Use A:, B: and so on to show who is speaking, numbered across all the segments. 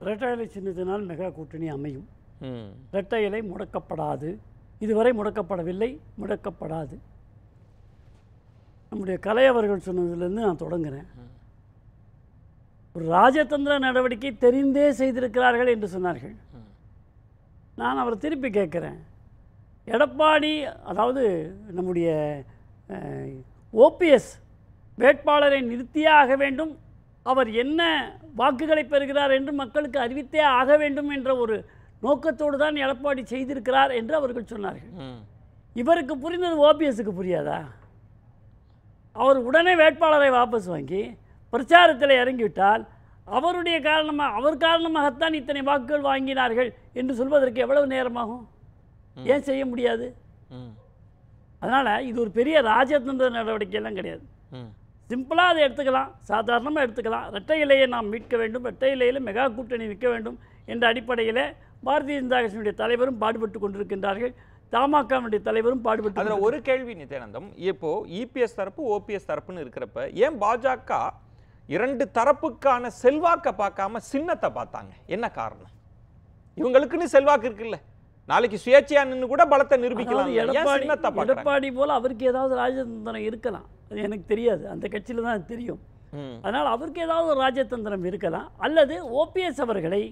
A: இரட்டை இலை சின்னத்தினால் மெகா கூட்டணி அமையும்
B: ம்
A: இரட்டை இலை முடக்கப்படாது இதுவரை முடக்கப்படவில்லை முடக்கப்படாது நம்முடைய கலை அவர்கள் சொன்னதிலிருந்து நான் தொடங்குறேன் ஒரு ராஜதந்திர நடவடிக்கை தெரிந்தே செய்திருக்கிறார்கள் என்று சொன்னார்கள் நான் அவரை திருப்பி கேட்குறேன் எடப்பாடி அதாவது நம்முடைய ஓபிஎஸ் வேட்பாளரை நிறுத்தியே ஆக வேண்டும் அவர் என்ன வாக்குகளை பெறுகிறார் என்று மக்களுக்கு அறிவித்தே ஆக வேண்டும் என்ற ஒரு நோக்கத்தோடு தான் எடப்பாடி செய்திருக்கிறார் என்று அவர்கள் சொன்னார்கள்
B: ம்
A: இவருக்கு புரிந்தது ஓபிஎஸ்க்கு புரியாதா அவர் உடனே வேட்பாளரை வாபஸ் வாங்கி பிரச்சாரத்தில் இறங்கிவிட்டால் அவருடைய காரணமாக அவர் காரணமாகத்தான் இத்தனை வாக்குகள் வாங்கினார்கள் என்று சொல்வதற்கு எவ்வளவு நேரமாகும் ஏன் செய்ய முடியாது
B: ம்
A: அதனால் இது ஒரு பெரிய ராஜதந்திர நடவடிக்கையெல்லாம் கிடையாது
B: ம்
A: சிம்பிளாக அதை எடுத்துக்கலாம் சாதாரணமாக எடுத்துக்கலாம் இரட்டை இலையை நாம் மீட்க வேண்டும் இரட்டை இலையில் மெகா கூட்டணி நிற்க வேண்டும் என்ற அடிப்படையில் பாரதிய ஜனதா கட்சியினுடைய தலைவரும் பாடுபட்டு கொண்டிருக்கின்றார்கள் தமாகவினுடைய தலைவரும் பாடுபட்டு
B: அதுல ஒரு கேள்வி நித்யானந்தம் இப்போ இபிஎஸ் தரப்பு ஓபிஎஸ் தரப்புன்னு இருக்கிறப்ப ஏன் பாஜக இரண்டு தரப்புக்கான செல்வாக்க பார்க்காம சின்னத்தை பார்த்தாங்க என்ன காரணம் இவங்களுக்குன்னு செல்வாக்கு இருக்குல்ல நாளைக்கு சுயேட்சையா நின்னு கூட பலத்தை நிரூபிக்கலாம்
A: அதாவது
B: ஏன்
A: எடப்பாடி
B: சின்னத்தை பார்க்கறாங்க
A: எடப்பாடி போல அவருக்கு ஏதாவது ராஜதந்திரம் இருக்கலாம் அது எனக்கு தெரியாது அந்த கட்சியில் தான் அது தெரியும்
B: ம்
A: அதனால் அவருக்கு ஏதாவது ஒரு ராஜதந்திரம் இருக்கலாம் அல்லது ஓபிஎஸ் அவர்களை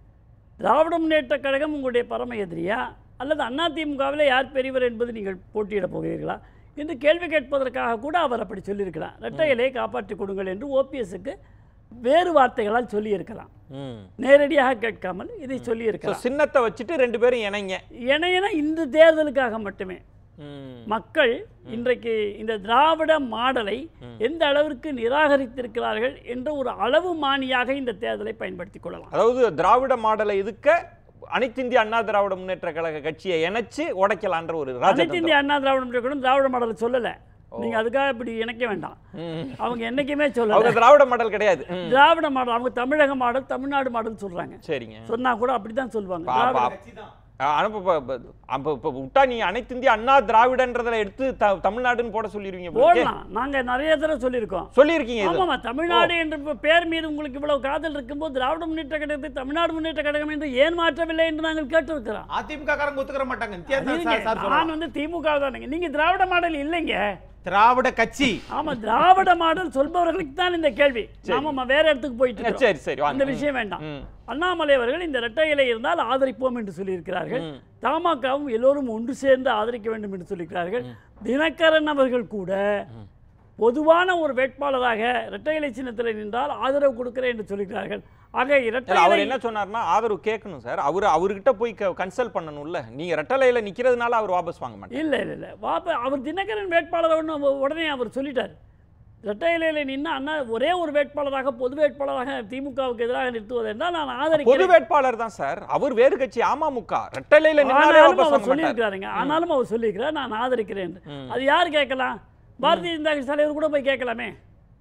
A: திராவிட முன்னேற்ற கழகம் உங்களுடைய பரம எதிரியா அல்லது அதிமுகவில் யார் பெரியவர் என்பது நீங்கள் போட்டியிடப் போகிறீர்களா என்று கேள்வி கேட்பதற்காக கூட அவர் அப்படி சொல்லியிருக்கலாம் இரட்டை இலையை காப்பாற்றிக் கொடுங்கள் என்று ஓபிஎஸ்க்கு வேறு வார்த்தைகளால் சொல்லியிருக்கலாம்
B: ம்
A: நேரடியாக கேட்காமல் இதை
B: So,
A: சொல்லியிருக்கலாம்
B: சின்னத்தை வச்சுட்டு ரெண்டு பேரும் இணைங்க
A: இணையனா இந்த தேர்தலுக்காக மட்டுமே
B: ம்
A: மக்கள் இன்றைக்கு இந்த திராவிட மாடலை எந்த அளவிற்கு நிராகரித்திருக்கிறார்கள் என்ற ஒரு அளவு மானியாக இந்த தேர்தலை பயன்படுத்திக் கொள்ளலாம்
B: அதாவது திராவிட மாடலை எதுக்க அனைத்து இந்திய அண்ணா திராவிட முன்னேற்ற கழக கட்சியை இணைச்சு உடைக்கலான்ற ஒரு
A: அனைத்து
B: ராஜதந்திரம்
A: இந்திய அண்ணா திராவிட முன்னேற்ற கழகம் திராவிட மாடலை சொல்லல நீங்க அதுக்காக இப்படி இணைக்க வேண்டாம்
B: ம்.
A: அவங்க என்னைக்குமே
B: அவங்க
A: சொல்லல
B: திராவிட மாடல் கிடையாது ம்.
A: திராவிட மாடல் அவங்க தமிழக மாடல் தமிழ்நாடு மாடல் சொல்றாங்க
B: சரிங்க
A: சொன்னா கூட அப்படிதான் சொல்லுவாங்க
B: பா-
A: திராவிட-
B: பா- ஆ, ஆனா இப்ப- இப்ப- இப்ப- அப்ப இப்ப விட்டா நீ அனைத்து இந்திய அண்ணா திராவிடன்றதுல எடுத்து த- தமிழ்நாடுன்னு போட சொல்லிருவீங்க போல இருக்கே.
A: போடலாம் நாங்க நிறைய தடவை சொல்லியிருக்கோம்
B: சொல்லியிருக்கீங்க இது
A: ஆமாமா தமிழ்நாடு என்ற இப்ப பேர் மீது உங்களுக்கு இவ்வளவு காதல் இருக்கும்போது திராவிட முன்னேற்ற கழகத்தை தமிழ்நாடு முன்னேற்ற கழகம் என்று ஏன் மாற்றவில்லை என்று நாங்கள் கேட்டிருக்கிறோம்
C: அதிமுக காரங்க ஒத்துக்கிற மாட்டாங்க நித்யானந்தா
A: இருங்க,
C: சார் சார் சொல்றாங்க.
A: நான் வந்து திமுக தானுங்க நீங்க திராவிட மாடல் இல்லைங்க
C: திராவிட கட்சி
A: ஆமா திராவிட மாடல் சொல்பவர்களுக்கு தான் இந்த கேள்வி நாம வேற இடத்துக்கு போயிட்டு இருக்கோம்.
B: சரி சரி வாங்க.
A: அந்த விஷயம் வேண்டாம்
B: ம்.
A: அண்ணாமலை அவர்கள் இந்த இரட்டை இலை இருந்தால் ஆதரிப்போம் என்று சொல்லியிருக்கிறார்கள் தமாகவும் எல்லோரும் ஒன்று சேர்ந்து ஆதரிக்க வேண்டும் என்று சொல்லியிருக்கிறார்கள் தினகரன் அவர்கள் கூட பொதுவான ஒரு வேட்பாளராக இரட்டை இலை சின்னத்தில் நின்றால் ஆதரவு கொடுக்கிறேன் என்று சொல்லியிருக்கிறார்கள் ஆக இரட்டை
B: இல்ல, அவர்
A: இலை
B: என்ன சொன்னார்னா ஆதரவு கேட்கணும் சார் அவர் அவர்கிட்ட போய் கன்சல்ட் பண்ணணும்ல நீங்க ரெட்டலையில நிக்கிறதுனால அவர் வாபஸ் வாங்க மாட்டார்
A: இல்லை இல்லை இல்லை வாப்ப அவர் தினகரன் வேட்பாளர் ஒன்று உடனே அவர் சொல்லிட்டார் இரட்டை இலையில் நின்று அண்ணா ஒரே ஒரு வேட்பாளராக பொது வேட்பாளராக திமுகவுக்கு எதிராக நிறுத்துவது என்றால் நான்
B: பொது
A: ஆதரிக்கிறேன்
B: வேட்பாளர் தான் சார் அவர் வேறு கட்சி அமமுக ரெட்டலையில நின்னாலே
A: ஆனாலும்
B: வாபஸ்
A: அவர்
B: வாங்க மாட்டார்
A: சொல்லியிருக்கிறாருங்க ஆனாலும் அவர் சொல்லியிருக்கிறார் நான் ஆதரிக்கிறேன் என்று. அது யார் கேட்கலாம் பாரதிய ஜனதா கட்சி தலைவர் கூட போய் கேட்கலாமே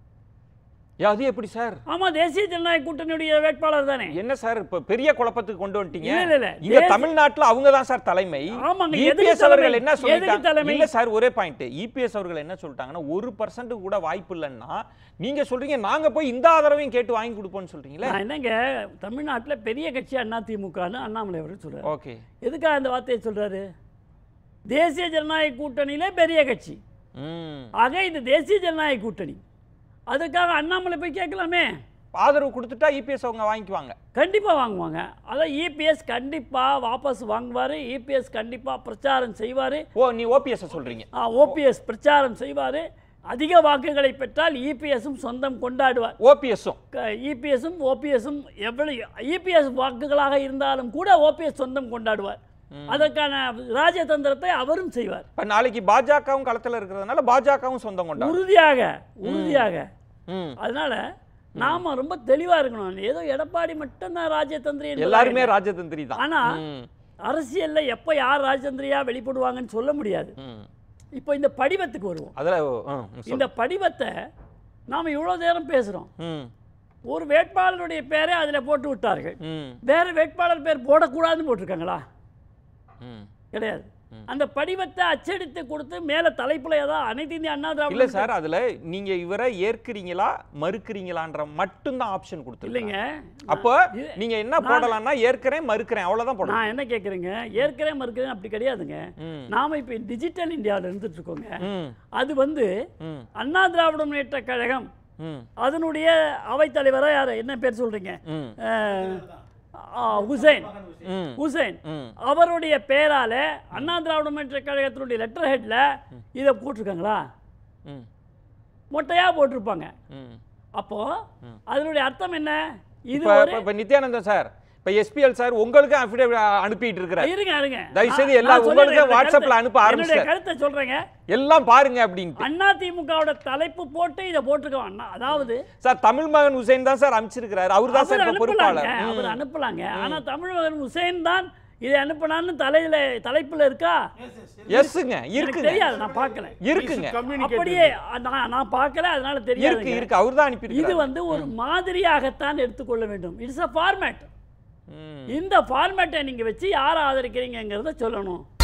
B: ஏ, அது எப்படி சார்
A: ஆமா தேசிய ஜனநாயக கூட்டணியுடைய வேட்பாளர் தானே
B: என்ன சார் இப்ப பெரிய குழப்பத்துக்கு கொண்டு வந்துட்டீங்க
A: இல்ல, இல்ல, இல்ல.
B: இங்க
A: தேசிய-
B: தமிழ்நாட்டுல அவங்க தான் சார் தலைமை
A: ஆமாங்க, எதுக்கு
B: இபிஎஸ்
A: தலைமை?
B: அவர்கள் என்ன
A: எதுக்கு
B: சொல்லிட்டாங்க
A: தலைமை?
B: இல்ல சார் ஒரே பாயிண்ட் இபிஎஸ் அவர்கள் என்ன சொல்லிட்டாங்கன்னா ஒரு பர்சன்ட் கூட வாய்ப்பு இல்லைன்னா நீங்க சொல்றீங்க நாங்க போய் இந்த ஆதரவையும் கேட்டு வாங்கி கொடுப்போம்னு சொல்றீங்களே
A: நான் என்னங்க தமிழ்நாட்டுல பெரிய கட்சி அண்ணா திமுகன்னு அண்ணாமலை அவர்கள் சொல்றாரு
B: ஓகே
A: எதுக்காக அந்த வார்த்தையை சொல்றாரு தேசிய ஜனநாயக கூட்டணியிலே பெரிய கட்சி
B: ம்
A: ஆக இது தேசிய ஜனநாயக கூட்டணி அதுக்காக அண்ணாமலை போய் கேட்கலாமே
B: ஆதரவு கொடுத்துட்டா இபிஎஸ் அவங்க வாங்கிக்குவாங்க
A: கண்டிப்பா வாங்குவாங்க அதான் இபிஎஸ் கண்டிப்பா வாபஸ் வாங்குவாரு இபிஎஸ் கண்டிப்பா பிரச்சாரம் செய்வாரு
B: ஓ நீ ஓபிஎஸ் சொல்றீங்க
A: ஓபிஎஸ் பிரச்சாரம் செய்வாரு அதிக வாக்குகளை பெற்றால் இபிஎஸும் சொந்தம் கொண்டாடுவார்
B: ஓபிஎஸும்
A: இபிஎஸும் ஓபிஎஸும் எவ்வளவு இபிஎஸ் வாக்குகளாக இருந்தாலும் கூட ஓபிஎஸ் சொந்தம் கொண்டாடுவார் அதற்கான ராஜதந்திரத்தை அவரும் செய்வார்
B: இப்ப நாளைக்கு பாஜகவும் களத்துல இருக்கிறதுனால பாஜகவும் சொந்தம் கொண்டாடும்
A: உறுதியாக உறுதியாக
B: ம்
A: அதனால நாம ரொம்ப தெளிவா இருக்கணும் ஏதோ எடப்பாடி மட்டும்தான் ராஜதந்திரி என்பதாக
B: எல்லாருமே
A: இல்லை.
B: ராஜதந்திரி தான்
A: ஆனா
B: ம்,
A: அரசியல்ல எப்ப யார் ராஜதந்திரியா வெளிப்படுவாங்கன்னு சொல்ல முடியாது
B: ம்.
A: இப்போ இந்த படிவத்துக்கு வருவோம்
B: அதுல ம், ம்,
A: இந்த படிவத்தை நாம இவ்வளவு நேரம் பேசுறோம்
B: ம்,
A: ஒரு வேட்பாளருடைய பேரை அதுல போட்டு விட்டார்கள்
B: ம்,
A: வேற வேட்பாளர் பேர் போடக்கூடாதுன்னு போட்டிருக்காங்களா
B: ம்.
A: கிடையாது அந்த படிவத்தை அச்சடித்து கொடுத்து மேல தலைப்புல ஏதாவது அனைத்து இந்திய அண்ணா
B: இல்ல
A: திராவிட
B: சார் அதுல நீங்க இவரை ஏற்கிறீங்களா மறுக்கிறீங்களான்ற மட்டும்தான் ஆப்ஷன் கொடுத்துருக்கீங்க
A: இல்லைங்க
B: அப்போ
A: இது-
B: நீங்க என்ன போடலாம்னா ஏற்கிறேன் மறுக்கிறேன் அவ்வளவுதான் போடலாம்
A: நான் என்ன கேட்குறேங்க ஏற்கனவே மறுக்கிறேன் அப்படி கிடையாதுங்க
B: ம்.
A: நாம இப்போ டிஜிட்டல் இந்தியாவில் இருந்துட்டு இருக்கோங்க
B: ம்
A: அது வந்து
B: ம்
A: அண்ணா திராவிட முன்னேற்ற கழகம்
B: ம்
A: அதனுடைய அவைத்தலைவராக யார் என்ன பேர் சொல்றீங்க
B: ம்
A: அஹ், ஆ, ஹுசைன்
B: ம்
A: ஹுசைன்
B: ம்
A: அவருடைய பேரால அண்ணா திராவிட முன்னேற்ற கழகத்தினுடைய லெட்டர் ஹெட்ல இதை போட்டிருக்காங்களா
B: ம்
A: மொட்டையா போட்டிருப்பாங்க
B: ம்
A: அப்போ அதனுடைய அர்த்தம் என்ன இது
B: இப்ப
A: ஒரு
B: இப்ப- இப்ப நித்யானந்தம் சார் இப்ப எஸ்பிஎல் சார் உங்களுக்கு அஃபிடேவிட் அனுப்பிட்டு இருக்கிறார்
A: இருங்க இருங்க
B: தயவு செய்து
A: நான்
B: எல்லா-
A: நான்
B: உங்களுக்கு
A: சொல்றேன், என்னுடைய
B: வாட்ஸ்அப்ல
A: கருத்தை-
B: அனுப்ப
A: என்னுடைய
B: ஆரம்பிச்சிட்டார்.
A: கருத்தை சொல்றேங்க
B: எல்லாம் பாருங்க அப்படின்ட்டு
A: அண்ணா திமுகவோட தலைப்பு போட்டு இதை போட்டிருக்கோம் அண்ணா அதாவது
B: சார் தமிழ் மகன் ஹுசைன் தான் சார் அமைச்சிருக்கிறார் அவர் தான் சார்
A: அவர்
B: இப்ப
A: அனுப்பலாங்க
B: பொறுப்பாளர்
A: அவர்
B: ம்.
A: அனுப்பலாங்க ஆனா தமிழ் ஹுசைன் தான் இதை அனுப்பினான்னு தலையில தலைப்புல இருக்கா
B: எஸ்ங்க
A: எனக்கு
B: இருக்குங்க
A: தெரியாது நான் பார்க்கல
B: இருக்குங்க
A: அப்படியே நான் நான் பார்க்கல அதனால
B: இருக்கு
A: தெரியாது
B: இருக்கு அவர் தான்
A: இது
B: அனுப்பி
A: வந்து ஒரு மாதிரியாகத்தான் எடுத்துக்கொள்ள வேண்டும் இட்ஸ் அ ஃபார்மேட்
B: ம்
A: இந்த ஃபார்மேட்டை நீங்க வச்சு யாரை ஆதரிக்கிறீங்கங்கிறத சொல்லணும்